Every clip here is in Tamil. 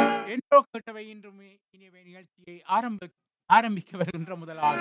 என்றோ கேட்டவை இன்றும் இனியவை நிகழ்ச்சியை ஆரம்ப ஆரம்பிக்க வருகின்ற முதலாவது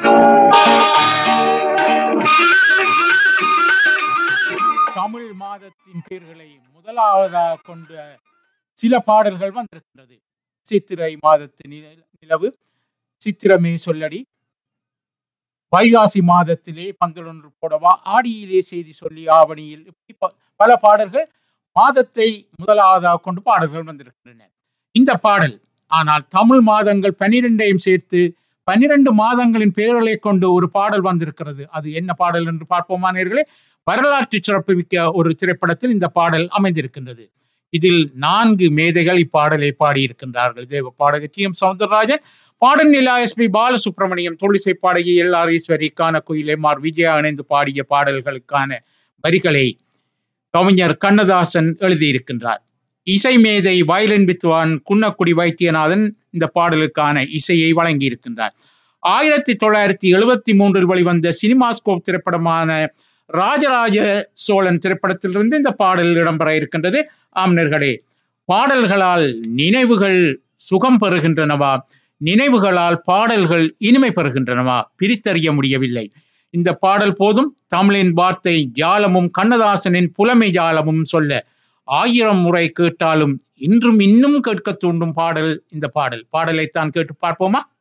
தமிழ் மாதத்தின் பெயர்களை முதலாவதாக கொண்ட சில பாடல்கள் வந்திருக்கின்றது சித்திரை மாதத்து நில- நிலவு சித்திரமே சொல்லடி வைகாசி மாதத்திலே பந்தலொன்று போடவா ஆடியிலே செய்தி சொல்லி ஆவணியில் இப்படி ப- பல பாடல்கள் மாதத்தை முதலாவதாக கொண்டு பாடல்கள் வந்திருக்கின்றன இந்த பாடல் ஆனால் தமிழ் மாதங்கள் பனிரெண்டையும் சேர்த்து பன்னிரண்டு மாதங்களின் பெயர்களை கொண்டு ஒரு பாடல் வந்திருக்கிறது அது என்ன பாடல் என்று பார்ப்போமா நேர்களே வரலாற்று சிறப்பு மிக்க ஒரு திரைப்படத்தில் இந்த பாடல் அமைந்திருக்கின்றது இதில் நான்கு மேதைகள் இப்பாடலை பாடியிருக்கின்றார்கள் தேவ பாடகர் டி எம் சவுந்தரராஜன் பாடல் நிலா எஸ் பி பாலசுப்ரமணியம் தொழிசை பாடகி எல் ஆர் ஈஸ்வரி கான குயில் எம் ஆர் விஜயா இணைந்து பாடிய பாடல்களுக்கான வரிகளை கவிஞர் கண்ணதாசன் எழுதியிருக்கின்றார் இசை மேதை வயலின் வித்வான் குன்னக்குடி வைத்தியநாதன் இந்த பாடலுக்கான இசையை வழங்கியிருக்கின்றார் ஆயிரத்தி தொள்ளாயிரத்தி எழுபத்தி மூன்றில் வெளிவந்த சினிமாஸ்கோப் திரைப்படமான ராஜராஜ சோழன் திரைப்படத்திலிருந்து இந்த பாடல் இடம்பெற இருக்கின்றது ஆம்னர்களே பாடல்களால் நினைவுகள் சுகம் பெறுகின்றனவா நினைவுகளால் பாடல்கள் இனிமை பெறுகின்றனவா பிரித்தறிய முடியவில்லை இந்த பாடல் போதும் தமிழின் வார்த்தை ஜாலமும் கண்ணதாசனின் புலமை ஜாலமும் சொல்ல ஆயிரம் முறை கேட்டாலும் இன்றும் இன்னும் கேட்க தூண்டும் பாடல் இந்த பாடல் பாடலைத்தான் கேட்டு பார்ப்போமா